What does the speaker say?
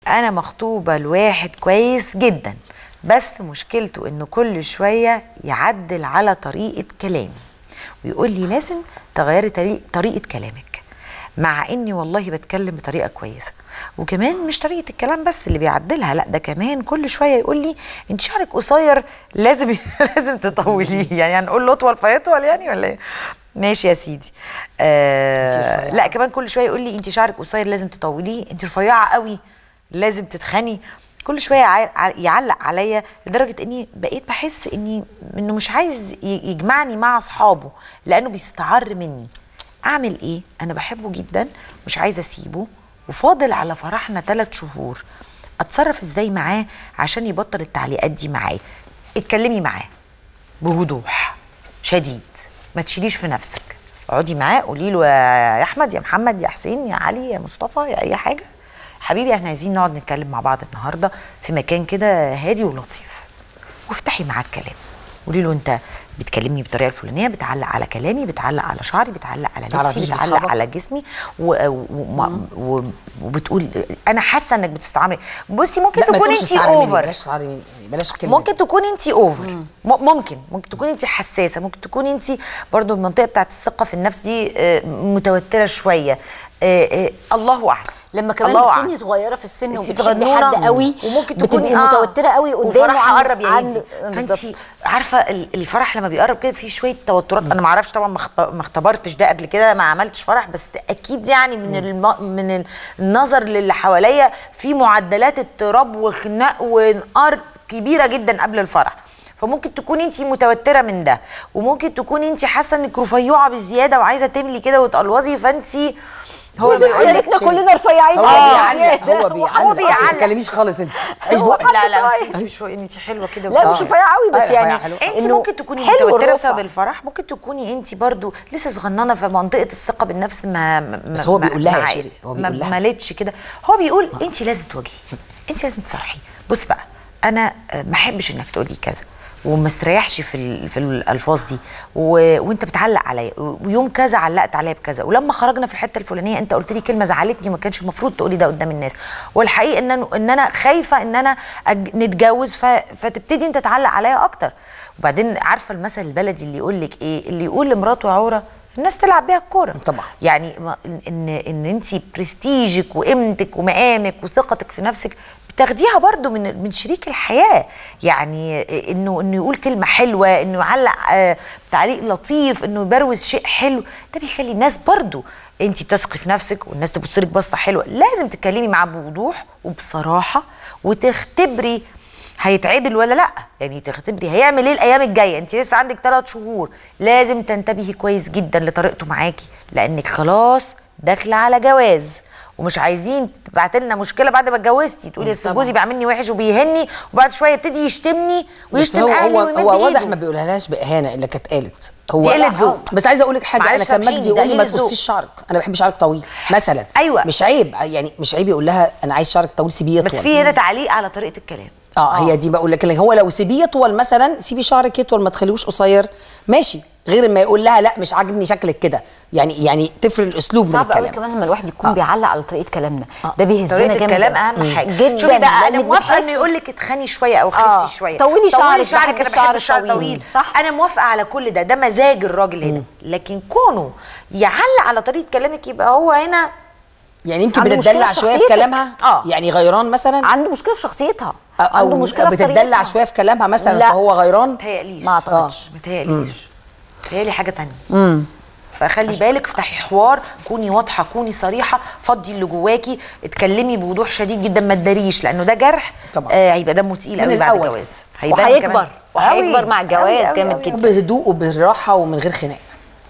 انا مخطوبه لواحد كويس جدا بس مشكلته انه كل شويه يعدل على طريقه كلامي ويقول لي لازم تغيري طريق طريقه كلامك مع اني والله بتكلم بطريقه كويسه وكمان مش طريقه الكلام بس اللي بيعدلها لا ده كمان كل شويه يقول لي انت شعرك قصير لازم لازم تطوليه يعني هنقول له اطول فيطول يعني ولا ايه ماشي يا سيدي آه لا كمان كل شويه يقول لي انت شعرك قصير لازم تطوليه انت رفيعه قوي لازم تتخني كل شويه يع- ع- يعلق عليا لدرجه اني بقيت بحس اني انه مش عايز ي- يجمعني مع اصحابه لانه بيستعر مني اعمل ايه انا بحبه جدا مش عايزه اسيبه وفاضل على فرحنا ثلاث شهور اتصرف ازاي معاه عشان يبطل التعليقات دي معايا اتكلمي معاه بوضوح شديد ما تشيليش في نفسك اقعدي معاه قولي له يا احمد يا محمد يا حسين يا علي يا مصطفى يا اي حاجه حبيبي احنا عايزين نقعد نتكلم مع بعض النهارده في مكان كده هادي ولطيف وافتحي معاه الكلام قولي له انت بتكلمني بالطريقه الفلانيه بتعلق على كلامي بتعلق على شعري بتعلق على تعرفيش لبسي بتعلق بأصحابك؟ على جسمي و... و... و... وبتقول انا حاسه انك بتستعمري بصي ممكن لا ما تكون تقولش انت استعارة مني، اوفر بلاش استعارة مني بلاش الكلمه ممكن تكون انت اوفر م- ممكن ممكن تكون انت حساسه ممكن تكون انت برضو المنطقه بتاعت الثقه في النفس دي آه، متوتره شويه آه، آه، الله اعلم لما كمان الله بتكوني أعلم. صغيره في السن انتي وبتحبي صغنونة حد قوي وممكن بتبقي تكوني آه متوتره قوي قدامه وفرح عن- قرب يا عن- هندي فانت بالظبط. عارفه ال- الفرح لما بيقرب كده في شويه توترات انا ما اعرفش طبعا ما اخت- ما اختبرتش ده قبل كده ما عملتش فرح بس اكيد يعني من الم... من النظر للي حواليا في معدلات اضطراب وخناق وانقار كبيره جدا قبل الفرح فممكن تكوني انت متوتره من ده وممكن تكوني انت حاسه انك رفيعه بزياده وعايزه تملي كده وتقلوظي فانت هو وزي بيقول لك شاركنا كلنا رفيعين هو قوي بيعلق زيادة. هو بيعلق هو ما بيعلق. تتكلميش خالص انت عيش هو بقك حد لا لا طيب. انت مش انت حلوه كده لا مش آه. رفيعه قوي بس أيوة، يعني رفيعة حلوة. انت إنه ممكن تكوني حلو متوتره الرفع. بسبب الفرح ممكن تكوني انت برضو لسه صغننه في منطقه الثقه بالنفس ما ما- بس هو ما- بيقول لها يا ما- شيري، هو ما بيقول لها. مالتش كده هو بيقول انت لازم تواجهي انت لازم تصرحي بص بقى انا آه، ما احبش انك تقولي كذا وما استريحش في ال- في الالفاظ دي و... وانت بتعلق عليا ويوم كذا علقت عليا بكذا ولما خرجنا في الحته الفلانيه انت قلت لي كلمه زعلتني ما كانش المفروض تقولي ده قدام الناس والحقيقه ان أنا- ان انا خايفه ان انا أج... نتجوز ف... فتبتدي انت تعلق عليا اكتر وبعدين عارفه المثل البلدي اللي يقول لك ايه اللي يقول لمراته عوره الناس تلعب بيها الكوره طبعا. يعني ما- ان ان انت برستيجك وقيمتك ومقامك وثقتك في نفسك بتاخديها برضو من من شريك الحياه يعني انه انه يقول كلمه حلوه انه يعلق آه، تعليق لطيف انه يبروز شيء حلو ده بيخلي الناس برضو انت بتثقي في نفسك والناس تبص لك بصه حلوه لازم تتكلمي معاه بوضوح وبصراحه وتختبري هيتعدل ولا لا يعني تختبري هيعمل ايه الايام الجايه انت لسه عندك ثلاث شهور لازم تنتبهي كويس جدا لطريقته معاكي لانك خلاص داخله على جواز ومش عايزين تبعت لنا مشكله بعد ما اتجوزتي تقولي اصل جوزي بيعاملني وحش وبيهني وبعد شويه يبتدي يشتمني بس ويشتم هو اهلي هو, ويمد هو واضح ايده ما بيقولهاش باهانه الا كانت قالت هو دي قلة ذوق. بس عايزه اقول لك حاجه انا معلش كان سامحيني، مجدي ده يقول لي ما قلة ذوق. تقصيش شعرك انا بحب شعرك طويل مثلا أيوة. مش عيب يعني مش عيب يقول لها انا عايز شعرك طويل سيبيه بس يطول في هنا تعليق على طريقه الكلام اه هي دي بقول لك لكن هو لو سيبيه يطول مثلا سيبي شعرك يطول ما تخليهوش قصير ماشي غير ما يقول لها لا مش عاجبني شكلك كده يعني يعني تفرق الاسلوب من صعب قوي الكلام كمان لما الواحد يكون بيعلق على طريقه كلامنا ده بيهزنا طريقه جامد الكلام أوي. اهم حاجه جدا شوفي بقى انا لأنك موافقه بتحس- انه يقول لك اتخني شويه او آه. خسي شويه طولي شعرك، شعرك بحب انا الشعر بحب الشعر الطويل. طويل صح. انا موافقه على كل ده ده مزاج الراجل هنا لكن كونه يعلق على طريقه كلامك يبقى هو هنا يعني يمكن عنده بتدلع مشكلة في شويه في شخصيتك. كلامها آه. يعني غيران مثلا عنده مشكله في شخصيتها او عنده مشكله في بتدلع طريقتها. شويه في كلامها مثلا لا. فهو غيران متهيأليش ما أعتقدش. متهيأليش متهيألي حاجه تانية فخلي بالك افتحي حوار كوني واضحه كوني صريحه فضي اللي جواكي اتكلمي بوضوح شديد جدا ما تداريش لانه ده جرح طبعا. آه هيبقى دمه تقيل من قوي بعد الأول. الجواز هيبان وهيكبر كمان. وهيكبر أوي، مع أوي، الجواز أوي، جامد أوي. جدا بهدوء وبالراحه ومن غير خناق